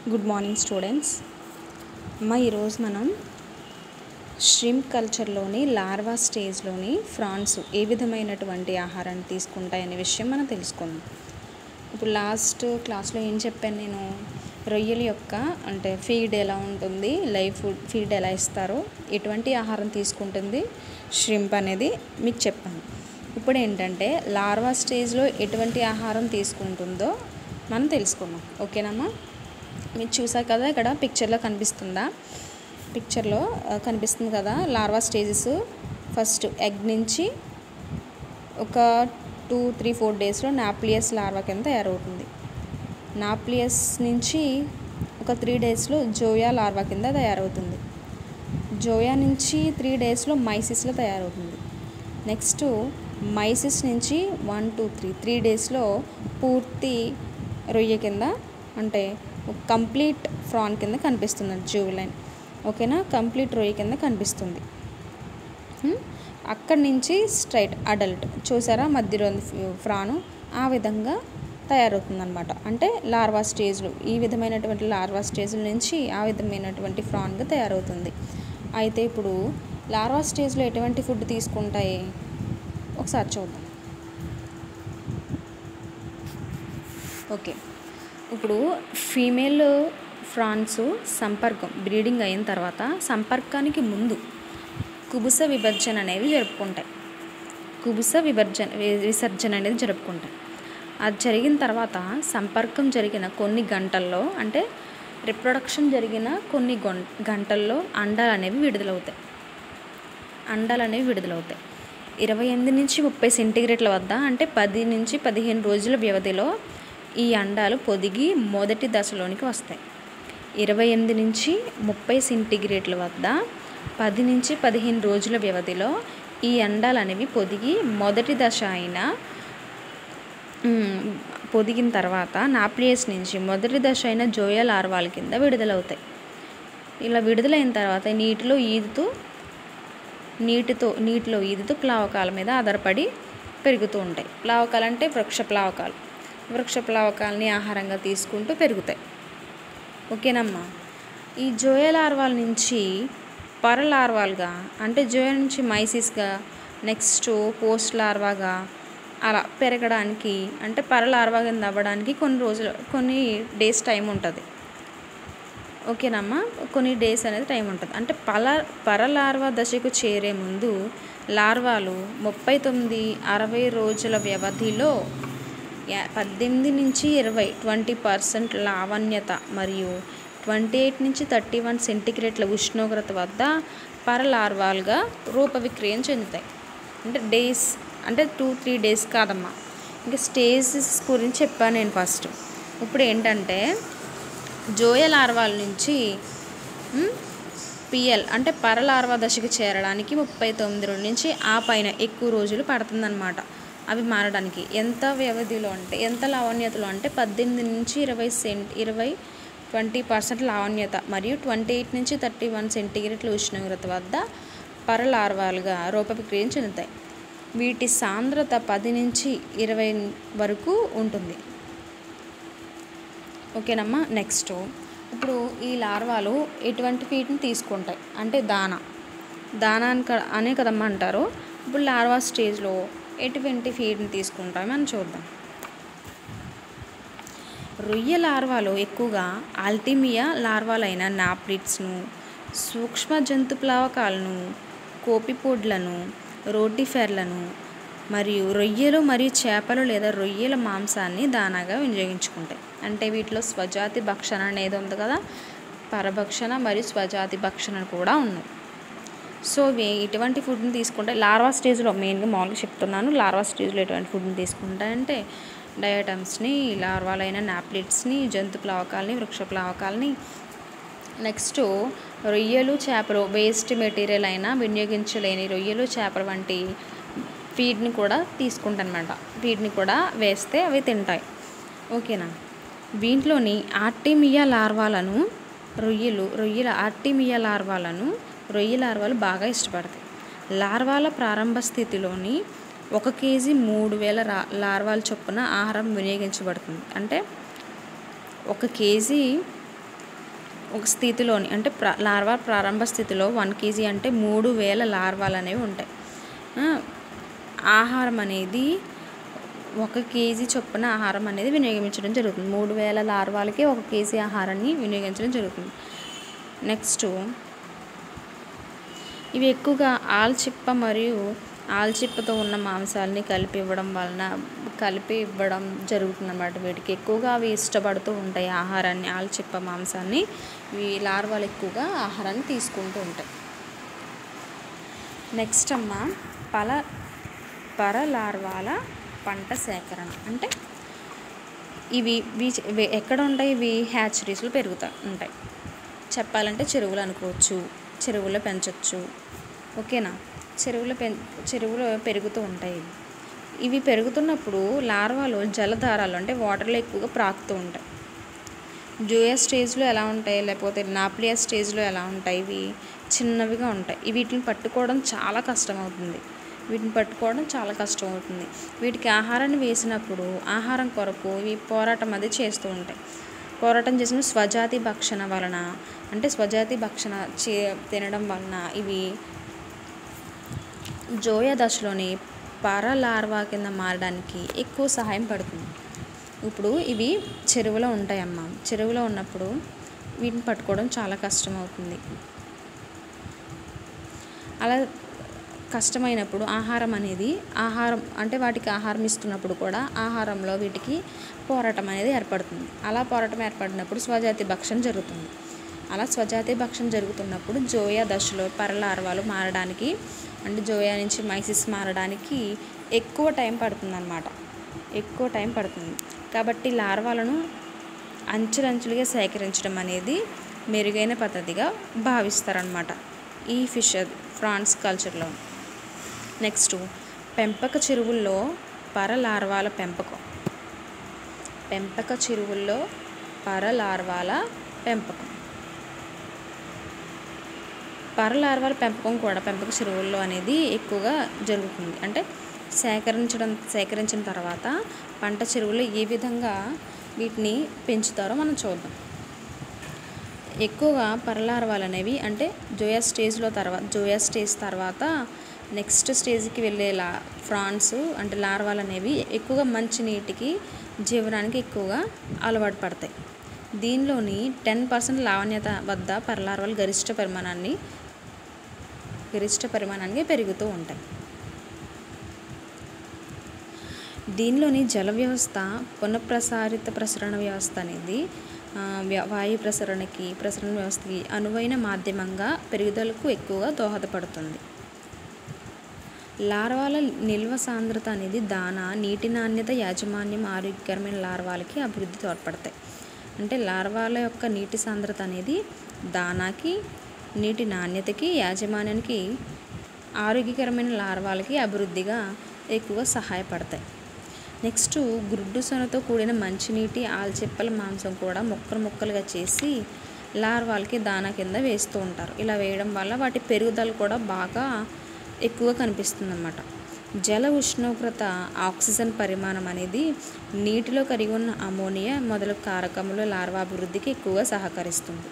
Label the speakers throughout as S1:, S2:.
S1: Good morning students అమ్మ ఈరోజు మనం ష్రింప్ కల్చర్లోని లార్వా స్టేజ్లోని ఫ్రాన్స్ ఏ విధమైనటువంటి ఆహారాన్ని తీసుకుంటాయనే విషయం మనం తెలుసుకుందాం ఇప్పుడు లాస్ట్ క్లాస్లో ఏం చెప్పాను నేను రొయ్యల యొక్క అంటే ఫీడ్ ఎలా ఉంటుంది లైవ్ ఫుడ్ ఫీడ్ ఎలా ఇస్తారో ఎటువంటి ఆహారం తీసుకుంటుంది ష్రింప్ అనేది మీకు చెప్పాను ఇప్పుడు ఏంటంటే లార్వా స్టేజ్లో ఎటువంటి ఆహారం తీసుకుంటుందో మనం తెలుసుకుందాం ఓకేనమ్మా మీరు చూసారు కదా ఇక్కడ పిక్చర్లో కనిపిస్తుందా పిక్చర్లో ఆ, కనిపిస్తుంది కదా లార్వా స్టేజెస్ ఫస్ట్ ఎగ్ నుంచి ఒక టూ త్రీ ఫోర్ డేస్లో నాప్లియస్ లార్వా కింద తయారవుతుంది నాప్లియస్ నుంచి ఒక త్రీ డేస్లో జోయా లార్వా కింద తయారవుతుంది జోయా నుంచి త్రీ డేస్లో మైసిస్లో తయారవుతుంది నెక్స్ట్ మైసిస్ నుంచి వన్ టూ త్రీ త్రీ డేస్లో పూర్తి రొయ్య కింద అంటే కంప్లీట్ ఫ్రాన్ కింద కనిపిస్తుంది జూవిలైన్ ఓకేనా కంప్లీట్ రొయ్య కింద కనిపిస్తుంది హ్మ్? అక్కడి నుంచి స్ట్రైట్ అడల్ట్ చూసారా మధ్యలో ఉంది ఫ్యూ- ఫ్రాను ఆ విధంగా తయారవుతుంది అనమాట అంటే లార్వా స్టేజ్లో ఈ విధమైనటువంటి లార్వా స్టేజ్ల నుంచి ఆ విధమైనటువంటి ఫ్రాన్గా తయారవుతుంది అయితే ఇప్పుడు లార్వా స్టేజ్లో ఎటువంటి ఫుడ్ తీసుకుంటాయి ఒకసారి చూద్దాం ఓకే ఇప్పుడు ఫీమేల్ ఫ్రాన్స్ సంపర్కం బ్రీడింగ్ అయిన తర్వాత సంపర్కానికి ముందు కుబుస విభజన అనేవి జరుపుకుంటాయి కుబుస విభజన వి- విసర్జన అనేది జరుపుకుంటాయి అది జరిగిన తర్వాత సంపర్కం జరిగిన కొన్ని గంటల్లో అంటే రిప్రొడక్షన్ జరిగిన కొన్ని గొం- గంటల్లో అండాలు అనేవి విడుదలవుతాయి అండాలు అనేవి విడుదలవుతాయి ఇరవై ఎనిమిది నుంచి ముప్పై సెంటీగ్రేడ్ల వద్ద అంటే పది నుంచి పదిహేను రోజుల వ్యవధిలో ఈ అండాలు పొదిగి మొదటి దశలోనికి వస్తాయి ఇరవై ఎనిమిది నుంచి ముప్పై సెంటీగ్రేడ్ల వద్ద పది నుంచి పదిహేను రోజుల వ్యవధిలో ఈ అండాలు అనేవి పొదిగి మొదటి దశ అయిన మ్, పొదిగిన తర్వాత నాప్లియస్ నుంచి మొదటి దశ అయిన జోయా లార్వాల కింద విడుదలవుతాయి ఇలా విడుదలైన తర్వాత నీటిలో ఈదుతూ నీటితో నీటిలో ఈదుతూ ప్లావకాల మీద ఆధారపడి పెరుగుతూ ఉంటాయి ప్లావకాలు అంటే వృక్ష ప్లావకాలు వృక్ష ప్లావకాలని ఆహారంగా తీసుకుంటూ పెరుగుతాయి ఓకేనమ్మా ఈ జోయ లార్వాల నుంచి పర లార్వాలుగా అంటే జోయ నుంచి మైసిస్గా నెక్స్ట్ పోస్ట్ లార్వాగా అలా పెరగడానికి అంటే పర లార్వా కింద అవ్వడానికి కొన్ని రోజులు కొన్ని డేస్ టైం ఉంటుంది ఓకేనమ్మా కొన్ని డేస్ అనేది టైం ఉంటుంది అంటే పల పర లార్వా దశకు చేరే ముందు లార్వాలు ముప్పై తొమ్మిది అరవై రోజుల వ్యవధిలో యా- పద్దెనిమిది నుంచి ఇరవై ట్వంటీ పర్సెంట్ లావణ్యత మరియు ట్వంటీ ఎయిట్ నుంచి థర్టీ వన్ సెంటీగ్రేడ్ల ఉష్ణోగ్రత వద్ద పర లార్వాలుగా రూపవిక్రయం చెందుతాయి అంటే డేస్ అంటే టూ త్రీ డేస్ కాదమ్మా ఇంకా స్టేజెస్ గురించి చెప్పాను నేను ఫస్ట్ ఇప్పుడు ఏంటంటే జోయ లార్వాల నుంచి పిఎల్ అంటే పర లార్వా దశకు చేరడానికి ముప్పై తొమ్మిది రోజుల నుంచి ఆ పైన ఎక్కువ రోజులు పడుతుందన్నమాట అవి మారడానికి ఎంత వ్యవధిలో అంటే ఎంత లావణ్యతలో అంటే పద్దెనిమిది నుంచి ఇరవై సెంట్ ఇరవై ట్వంటీ పర్సెంట్ లావణ్యత మరియు ట్వంటీ ఎయిట్ నుంచి థర్టీ వన్ సెంటీగ్రేడ్ల ఉష్ణోగ్రత వద్ద పర లార్వాలుగా రూపవిక్రియం చెందుతాయి వీటి సాంద్రత పది నుంచి ఇరవై వరకు ఉంటుంది ఓకేనమ్మా నెక్స్ట్ ఇప్పుడు ఈ లార్వాలు ఎటువంటి ఫీడ్ని తీసుకుంటాయి అంటే దానా దానా అని క- అనే కదమ్మా అంటారు ఇప్పుడు లార్వా స్టేజ్లో ఎటువంటి ఫీడ్ని తీసుకుంటాయి మనం చూద్దాం రొయ్య లార్వాలు ఎక్కువగా ఆల్టిమియా లార్వాలైన నాప్లిట్స్ను సూక్ష్మ జంతు ప్లావకాలను కోపిపోడ్లను రోటిఫెర్లను మరియు రొయ్యలు మరియు చేపలు లేదా రొయ్యల మాంసాన్ని దానాగా వినియోగించుకుంటాయి అంటే వీటిలో స్వజాతి భక్షణ అనేది ఉంది కదా పరభక్షణ మరియు స్వజాతి భక్షణ కూడా ఉన్నాయి సో ఇవి ఇటువంటి ఫుడ్ని తీసుకుంటే లార్వా స్టేజ్లో మెయిన్గా మామూలుగా చెప్తున్నాను లార్వా స్టేజ్లో ఎటువంటి ఫుడ్ని తీసుకుంటాయంటే డయటమ్స్ని లార్వాలైన నాప్లిట్స్ని జంతు ప్లావకాలని వృక్ష ప్లావకాలని నెక్స్ట్ రొయ్యలు చేపలు వేస్ట్ మెటీరియల్ అయినా వినియోగించలేని రొయ్యలు చేపలు వంటి ఫీడ్ని కూడా తీసుకుంటానమాట ఫీడ్ని కూడా వేస్తే అవి తింటాయి ఓకేనా వీటిలోని ఆర్టిమియా లార్వాలను రొయ్యలు రొయ్యల ఆర్టిమియా లార్వాలను రొయ్య లార్వాలు బాగా ఇష్టపడతాయి లార్వాల ప్రారంభ స్థితిలోని ఒక కేజీ మూడు వేల రా లార్వాల చొప్పున ఆహారం వినియోగించబడుతుంది అంటే ఒక కేజీ ఒక స్థితిలోని అంటే ప్ర లార్వా ప్రారంభ స్థితిలో వన్ కేజీ అంటే మూడు వేల లార్వాలు అనేవి ఉంటాయి ఆ, ఆహారం అనేది ఒక కేజీ చొప్పున ఆహారం అనేది వినియోగించడం జరుగుతుంది మూడు వేల లార్వాలకి ఒక కేజీ ఆహారాన్ని వినియోగించడం జరుగుతుంది నెక్స్ట్ ఇవి ఎక్కువగా ఆల్చిప్ప మరియు ఆల్చిప్పతో ఉన్న మాంసాలని కలిపి ఇవ్వడం వలన కలిపి ఇవ్వడం జరుగుతుంది అన్నమాట వీటికి ఎక్కువగా అవి ఇష్టపడుతూ ఉంటాయి ఆహారాన్ని ఆల్చిప్ప మాంసాన్ని ఇవి లార్వాలు ఎక్కువగా ఆహారాన్ని తీసుకుంటూ ఉంటాయి నెక్స్ట్ అమ్మ పల పర లార్వాల పంట సేకరణ అంటే ఇవి వీ- ఇవి ఎక్కడ ఉంటాయి ఇవి హ్యాచరీస్లో పెరుగుతా ఉంటాయి చెప్పాలంటే చెరువులు అనుకోవచ్చు చెరువులో పెంచవచ్చు ఓకేనా చెరువులో పెం చెరువులో పెరుగుతూ ఉంటాయి ఇవి. ఇవి పెరుగుతున్నప్పుడు లార్వాలు జలధారాలు అంటే వాటర్లో ఎక్కువగా ప్రాకుతూ ఉంటాయి జూయా స్టేజ్లో ఎలా ఉంటాయి లేకపోతే నాప్లియా స్టేజ్లో ఎలా ఉంటాయి ఇవి చిన్నవిగా ఉంటాయి ఇవి వీటిని పట్టుకోవడం చాలా కష్టం అవుతుంది వీటిని పట్టుకోవడం చాలా కష్టం అవుతుంది వీటికి ఆహారాన్ని వేసినప్పుడు ఆహారం కొరకు ఇవి పోరాటం అది చేస్తూ ఉంటాయి పోరాటం చేసిన స్వజాతి భక్షణ వలన అంటే స్వజాతి భక్షణ చే తినడం వలన ఇవి జోయ దశలోని పర లార్వా కింద మారడానికి ఎక్కువ సహాయం పడుతుంది ఇప్పుడు ఇవి చెరువులో ఉంటాయమ్మా చెరువులో ఉన్నప్పుడు వీటిని పట్టుకోవడం చాలా కష్టం అవుతుంది అలా కష్టమైనప్పుడు ఆహారం అనేది ఆహారం అంటే వాటికి ఆహారం ఇస్తున్నప్పుడు కూడా ఆహారంలో వీటికి పోరాటం అనేది ఏర్పడుతుంది అలా పోరాటం ఏర్పడినప్పుడు స్వజాతి భక్షణ జరుగుతుంది అలా స్వజాతి భక్షణ జరుగుతున్నప్పుడు జోయా దశలో పరలార్వాలు మారడానికి అంటే జోయా నుంచి మైసిస్ మారడానికి ఎక్కువ టైం పడుతుందన్నమాట ఎక్కువ టైం పడుతుంది కాబట్టి లార్వాలను అంచులంచులుగా సేకరించడం అనేది మెరుగైన పద్ధతిగా భావిస్తారనమాట ఈ ఫిష్ ఫ్రాన్స్ కల్చర్లో నెక్స్ట్ పెంపక చెరువుల్లో పర లార్వాల పెంపకం పెంపక చెరువుల్లో పర లార్వాల పెంపకం పర లార్వాల పెంపకం కూడా పెంపక చెరువుల్లో అనేది ఎక్కువగా జరుగుతుంది అంటే సేకరించడం సేకరించిన తర్వాత పంట చెరువుల్లో ఏ విధంగా వీటిని పెంచుతారో మనం చూద్దాం ఎక్కువగా పరలార్వాలు అనేవి అంటే జోయా స్టేజ్లో తర్వాత జోయా స్టేజ్ తర్వాత నెక్స్ట్ స్టేజ్కి వెళ్ళేలా ఫ్రాన్స్ అంటే లార్వాలు అనేవి ఎక్కువగా మంచి నీటికి జీవనానికి ఎక్కువగా అలవాటు పడతాయి దీనిలోని టెన్ పర్సెంట్ లావణ్యత వద్ద పరలార్వాలు గరిష్ట పరిమాణాన్ని గరిష్ట పరిమాణానికి పెరుగుతూ ఉంటాయి దీనిలోని జల వ్యవస్థ పునఃప్రసారిత ప్రసరణ వ్యవస్థ అనేది ఆ, వ్య- వాయు ప్రసరణకి ప్రసరణ వ్యవస్థకి అనువైన మాధ్యమంగా పెరుగుదలకు ఎక్కువగా దోహదపడుతుంది లార్వాల నిల్వ సాంద్రత అనేది దాన నీటి నాణ్యత యాజమాన్యం ఆరోగ్యకరమైన లార్వాలకి అభివృద్ధి తోడ్పడతాయి అంటే లార్వాల యొక్క నీటి సాంద్రత అనేది దానాకి నీటి నాణ్యతకి యాజమాన్యానికి ఆరోగ్యకరమైన లార్వాలకి అభివృద్ధిగా ఎక్కువగా సహాయపడతాయి నెక్స్ట్ గుడ్డు సొనతో కూడిన మంచినీటి ఆల్చిప్పల మాంసం కూడా ముక్కలు ముక్కలుగా చేసి లార్వాలకి దానా కింద వేస్తూ ఉంటారు ఇలా వేయడం వల్ల వాటి పెరుగుదల కూడా బాగా ఎక్కువగా కనిపిస్తుంది అన్నమాట జల ఉష్ణోగ్రత ఆక్సిజన్ పరిమాణం అనేది నీటిలో కరిగి ఉన్న అమోనియా మొదలగు కారకములు లార్వా అభివృద్ధికి ఎక్కువగా సహకరిస్తుంది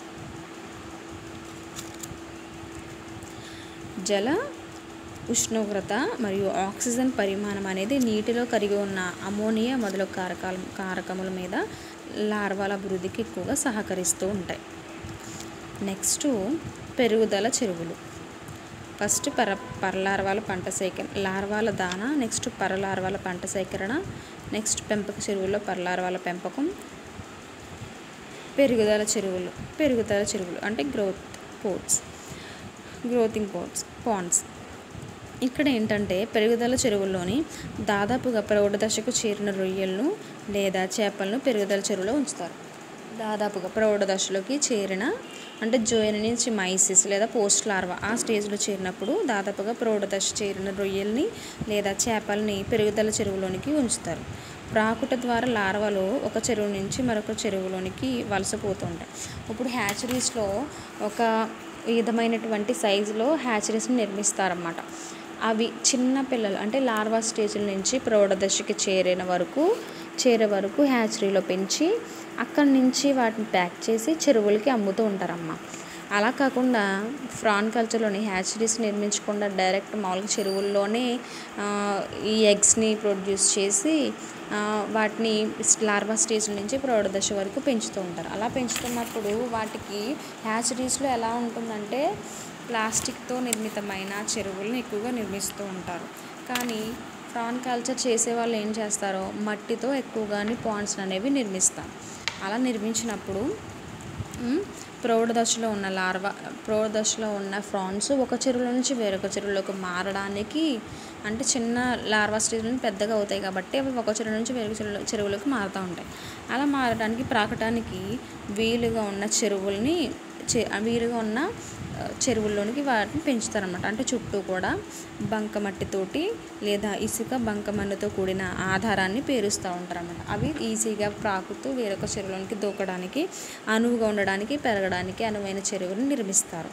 S1: జల ఉష్ణోగ్రత మరియు ఆక్సిజన్ పరిమాణం అనేది నీటిలో కరిగి ఉన్న అమోనియా మొదలగు కారకాల కారకముల మీద లార్వాల అభివృద్ధికి ఎక్కువగా సహకరిస్తూ ఉంటాయి నెక్స్ట్ పెరుగుదల చెరువులు ఫస్ట్ పర పరలార్వాల పంట సేకరణ లార్వాల దాన నెక్స్ట్ పరలార్వాల పంట సేకరణ నెక్స్ట్ పెంపక చెరువుల్లో పరలార్వాల పెంపకం పెరుగుదల చెరువులు పెరుగుదల చెరువులు అంటే growth ports growing ports ponds ఇక్కడ ఏంటంటే పెరుగుదల చెరువుల్లోని దాదాపుగా ప్రౌఢ దశకు చేరిన రొయ్యలను లేదా చేపలను పెరుగుదల చెరువులో ఉంచుతారు దాదాపుగా ప్రౌఢ దశలోకి చేరిన అంటే జోయన నుంచి మైసిస్ లేదా పోస్ట్ లార్వా ఆ స్టేజ్లో చేరినప్పుడు దాదాపుగా ప్రౌఢ దశ చేరిన రొయ్యల్ని లేదా చేపల్ని పెరుగుదల చెరువులోనికి ఉంచుతారు ప్రాకుట ద్వారా లార్వాలు ఒక చెరువు నుంచి మరొక చెరువులోనికి వలసపోతూ ఉంటాయి ఇప్పుడు హ్యాచరీస్లో ఒక విధమైనటువంటి సైజులో హ్యాచరీస్ని నిర్మిస్తారన్నమాట అవి చిన్న పిల్లలు అంటే లార్వా స్టేజ్ల నుంచి ప్రౌఢ దశకి చేరిన వరకు చేరే వరకు హ్యాచరీలో పెంచి అక్కడి నుంచి వాటిని ప్యాక్ చేసి చెరువులకి అమ్ముతూ ఉంటారమ్మ అలా కాకుండా ఫ్రాన్ కల్చర్లోని హ్యాచరీస్ నిర్మించకుండా డైరెక్ట్ మామూలుగా చెరువుల్లోనే ఆ, ఈ ఎగ్స్ని ప్రొడ్యూస్ చేసి ఆ, వాటిని లార్వా స్టేజ్ నుంచి ప్రౌఢ దశ వరకు పెంచుతూ ఉంటారు అలా పెంచుతున్నప్పుడు వాటికి హ్యాచరీస్లో ఎలా ఉంటుందంటే ప్లాస్టిక్తో నిర్మితమైన చెరువులను ఎక్కువగా నిర్మిస్తూ ఉంటారు కానీ ప్రాన్ కల్చర్ చేసే వాళ్ళు ఏం చేస్తారో మట్టితో ఎక్కువగాని పాండ్స్ అనేవి నిర్మిస్తారు అలా నిర్మించినప్పుడు మ్, ప్రౌఢ దశలో ఉన్న లార్వా ప్రౌఢ దశలో ఉన్న ఫ్రాన్స్ ఒక చెరువులో నుంచి వేరొక చెరువులోకి మారడానికి అంటే చిన్న లార్వా స్టేజ్ నుంచి పెద్దగా అవుతాయి కాబట్టి అవి ఒక చెరువు నుంచి వేరొక చెరువులో చెరువులోకి మారుతూ ఉంటాయి అలా మారడానికి ప్రాకటానికి వీలుగా ఉన్న చెరువుల్ని చె వీలుగా ఉన్న ఆ, చెరువుల్లోనికి వాటిని పెంచుతారనమాట అంటే చుట్టూ కూడా బంకమట్టితోటి లేదా ఇసుక బంకమన్నుతో కూడిన ఆధారాన్ని పేరుస్తూ ఉంటారన్నమాట అవి ఈజీగా ప్రాకుతూ వేరొక చెరువులోనికి దూకడానికి అనువుగా ఉండడానికి పెరగడానికి అనువైన చెరువుని నిర్మిస్తారు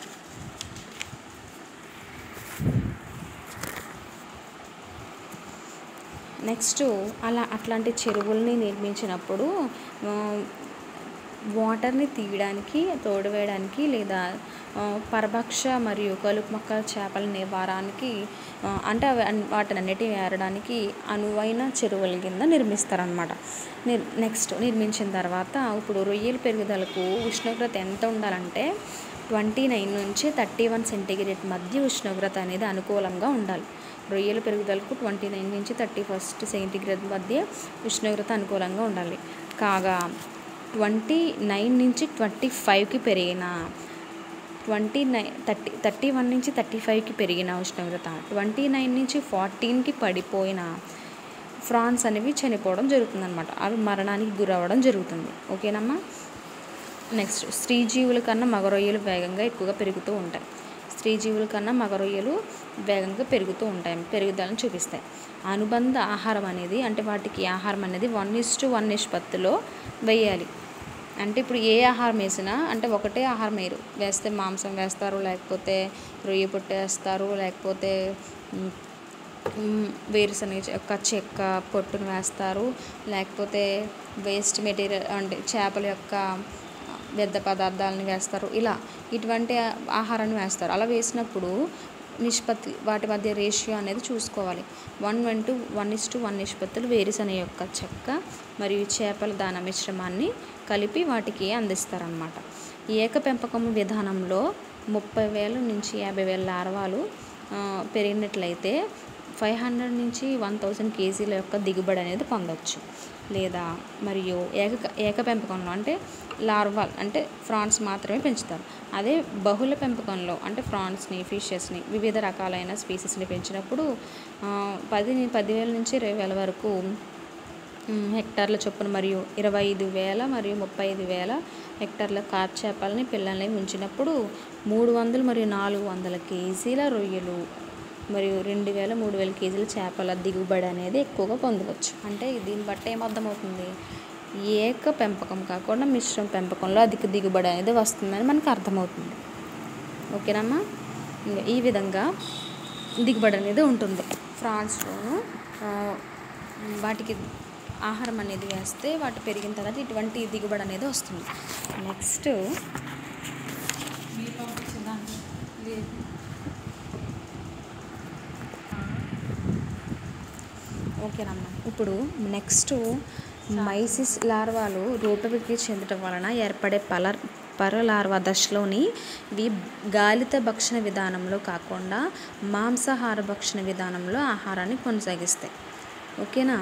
S1: నెక్స్ట్ అలా అట్లాంటి చెరువుల్ని నిర్మించినప్పుడు ఆ, వాటర్ని తీయడానికి తోడువేయడానికి లేదా ఆ, పరభక్ష మరియు కలుపు మొక్క చేపల నివారానికి ఆ, అంటే అవి అన్- వాటినన్నిటి ఏరడానికి అనువైన చెరువుల కింద నిర్మిస్తారనమాట నిర్ నెక్స్ట్ నిర్మించిన తర్వాత ఇప్పుడు రొయ్యల పెరుగుదలకు ఉష్ణోగ్రత ఎంత ఉండాలంటే ట్వంటీ నైన్ నుంచి థర్టీ వన్ సెంటీగ్రేడ్ మధ్య ఉష్ణోగ్రత అనేది అనుకూలంగా ఉండాలి రొయ్యల పెరుగుదలకు ట్వంటీ నైన్ నుంచి థర్టీ ఫస్ట్ సెంటీగ్రేడ్ మధ్య ఉష్ణోగ్రత అనుకూలంగా ఉండాలి కాగా ట్వంటీ నైన్ నుంచి ట్వంటీ ఫైవ్కి పెరిగిన twenty nine thirty thirty one నుంచి థర్టీ ఫైవ్కి పెరిగిన ఉష్ణోగ్రత ట్వంటీ నైన్ నుంచి ఫార్టీన్కి పడిపోయిన ఫ్రాన్స్ అనేవి చనిపోవడం జరుగుతుందన్నమాట అవి మరణానికి గురవ్వడం జరుగుతుంది ఓకేనమ్మా నెక్స్ట్ స్త్రీ జీవుల కన్నా మగ రొయ్యలు వేగంగా ఎక్కువగా పెరుగుతూ ఉంటాయి స్త్రీ జీవుల కన్నా మగ రొయ్యలు వేగంగా పెరుగుతూ ఉంటాయి పెరుగుదలను చూపిస్తాయి అనుబంధ ఆహారం అనేది అంటే వాటికి ఆహారం అనేది వన్ ఇస్ టు వన్ నిష్పత్తిలో వేయాలి అంటే ఇప్పుడు ఏ ఆహారం వేసినా అంటే ఒకటే ఆహారం వేయరు వేస్తే మాంసం వేస్తారు లేకపోతే రొయ్య పొట్టు వేస్తారు లేకపోతే మ్, మ్, వేరుశనగ యొక్క చెక్క పొట్టును వేస్తారు లేకపోతే వేస్ట్ మెటీరియల్ అంటే చేపల యొక్క వ్యర్థ పదార్థాలను వేస్తారు ఇలా ఇటువంటి ఆహారాన్ని వేస్తారు అలా వేసినప్పుడు నిష్పత్తి వాటి మధ్య రేషియో అనేది చూసుకోవాలి one one to one is to one నిష్పత్తులు వేరుశనగ యొక్క చెక్క మరియు చేపల దాన మిశ్రమాన్ని కలిపి వాటికి అందిస్తారనమాట ఏక పెంపకం విధానంలో ముప్పై వేల నుంచి యాభై వేల లార్వాలు ఆ, పెరిగినట్లయితే ఫైవ్ హండ్రెడ్ నుంచి వన్ థౌజండ్ కేజీల యొక్క దిగుబడి అనేది పొందొచ్చు లేదా మరియు ఏక ఏక పెంపకంలో అంటే లార్వాల్ అంటే ఫ్రాన్స్ మాత్రమే పెంచుతారు అదే బహుళ పెంపకంలో అంటే ఫ్రాన్స్ని ఫిషెస్ని వివిధ రకాలైన స్పీసెస్ని పెంచినప్పుడు ఆ, పది పదివేల నుంచి ఇరవై వేల వరకు మ్, హెక్టార్ల చొప్పున మరియు ఇరవై ఐదు వేల మరియు ముప్పై ఐదు వేల హెక్టార్ల కార్ప్ చేపలని పిల్లల్ని ఉంచినప్పుడు మూడు వందలు మరియు నాలుగు వందల కేజీల రొయ్యలు మరియు రెండు వేల మూడు వేల కేజీల చేపల దిగుబడి అనేది ఎక్కువగా పొందవచ్చు అంటే దీన్ని బట్టి ఏమర్థమవుతుంది ఏక పెంపకం కాకుండా మిశ్రమ పెంపకంలో అధిక దిగుబడి అనేది వస్తుందని మనకు అర్థమవుతుంది ఓకేనమ్మా ఇంకా ఈ విధంగా దిగుబడి అనేది ఉంటుంది ఫ్రాన్స్లోను ఆ, వాటికి ఆహారం అనేది వేస్తే వాటి పెరిగిన తర్వాత ఇటువంటి దిగుబడి అనేది వస్తుంది నెక్స్ట్ ఓకేనమ్మా ఇప్పుడు నెక్స్ట్ మైసిస్ లార్వాలు రూపవిక్రి చెందటం వలన ఏర్పడే పల పర లార్వా దశలోని ఇవి గాలిత భక్షణ విధానంలో కాకుండా మాంసాహార భక్షణ విధానంలో ఆహారాన్ని కొనసాగిస్తాయి ఓకేనా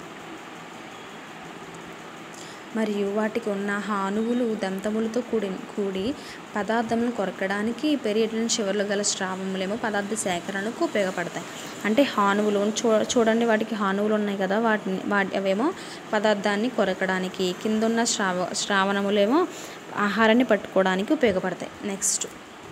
S1: మరియు వాటికి ఉన్న హానువులు దంతములతో కూడి కూడి పదార్థములను కొరకడానికి పెరియడ్లను చివరిలో గల స్రావములేమో పదార్థ సేకరణకు ఉపయోగపడతాయి అంటే హానువులు చూ చూడండి వాటికి హానువులు ఉన్నాయి కదా వాటిని వాటి అవేమో పదార్థాన్ని కొరకడానికి కిందున్న శ్రావ శ్రావణములేమో ఆహారాన్ని పట్టుకోవడానికి ఉపయోగపడతాయి నెక్స్ట్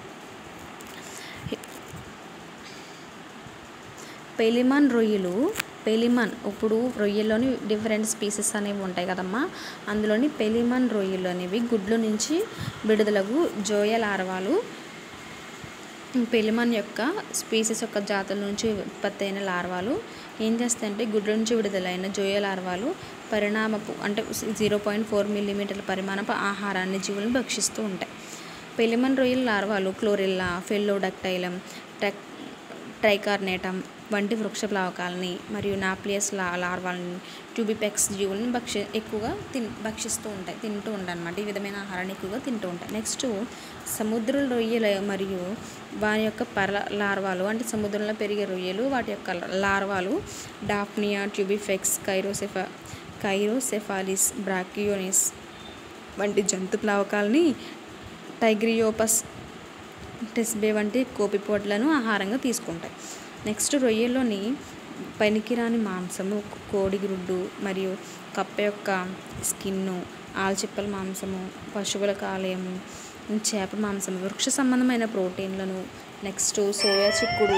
S1: పెలిమన్ రొయ్యలు పెలిమన్ ఇప్పుడు రొయ్యల్లోని డిఫరెంట్ స్పీసెస్ అనేవి ఉంటాయి కదమ్మా అందులోని పెలిమన్ రొయ్యలు అనేవి గుడ్లు నుంచి విడుదలకు జోయ లార్వాలు పెలిమన్ యొక్క స్పీసెస్ యొక్క జాతుల నుంచి ఉత్పత్తి అయిన లార్వాలు ఏం చేస్తాయంటే గుడ్ల నుంచి విడుదలైన జోయ లార్వాలు పరిణామపు అంటే జీరో పాయింట్ ఫోర్ మిల్లీమీటర్ల పరిమాణపు ఆహారాన్ని జీవులను భక్షిస్తూ ఉంటాయి పెలిమన్ రొయ్యల లార్వాలు క్లోరిల్లా ఫెల్లోడక్టైలం టెక్ ట్రైకార్నేటం వంటి వృక్ష ప్లావకాలని మరియు నాప్లియస్ లా లార్వాలని ట్యూబిపెక్స్ జీవులను భక్షి ఎక్కువగా తిన్ భక్షిస్తూ ఉంటాయి తింటూ ఉంటాయి అన్నమాట ఈ విధమైన ఆహారాన్ని ఎక్కువగా తింటూ ఉంటాయి నెక్స్ట్ సముద్ర రొయ్యలు మరియు వారి యొక్క పర లార్వాలు అంటే సముద్రంలో పెరిగే రొయ్యలు వాటి యొక్క లార్వాలు డాఫ్నియా ట్యూబిఫెక్స్ కైరోసెఫ కైరోసెఫాలిస్ బ్రాకియోనిస్ వంటి జంతు ప్లావకాలని టైగ్రియోపస్ టెస్బే వంటి కోపిపోట్లను ఆహారంగా తీసుకుంటాయి నెక్స్ట్ రొయ్యల్లోని పనికిరాని మాంసము కోడి గుడ్డు మరియు కప్ప యొక్క స్కిన్ను ఆల్చిప్పల మాంసము పశువుల కాలేయము చేప మాంసం వృక్ష సంబంధమైన ప్రోటీన్లను నెక్స్ట్ సోయా చిక్కుడు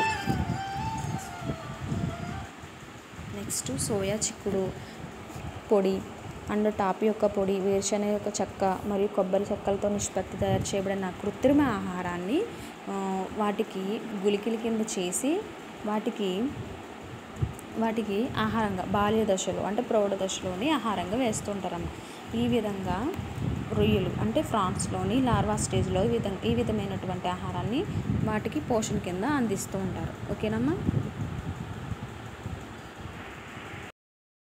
S1: నెక్స్ట్ సోయా చిక్కుడు పొడి అండ్ టాపి యొక్క పొడి వేరుశనగ యొక్క చెక్క మరియు కొబ్బరి చెక్కలతో నిష్పత్తి తయారు చేయబడిన కృత్రిమ ఆహారాన్ని ఆ, వాటికి గులికిల కింద చేసి వాటికి వాటికి ఆహారంగా బాల్య దశలో అంటే ప్రౌఢ దశలోని ఆహారంగా వేస్తుంటారమ్మ ఈ విధంగా రొయ్యలు అంటే ఫ్రాన్స్లోని లార్వా స్టేజ్లో ఈ విధంగా ఈ విధమైనటువంటి ఆహారాన్ని వాటికి పోషణ కింద అందిస్తూ ఉంటారు ఓకేనమ్మా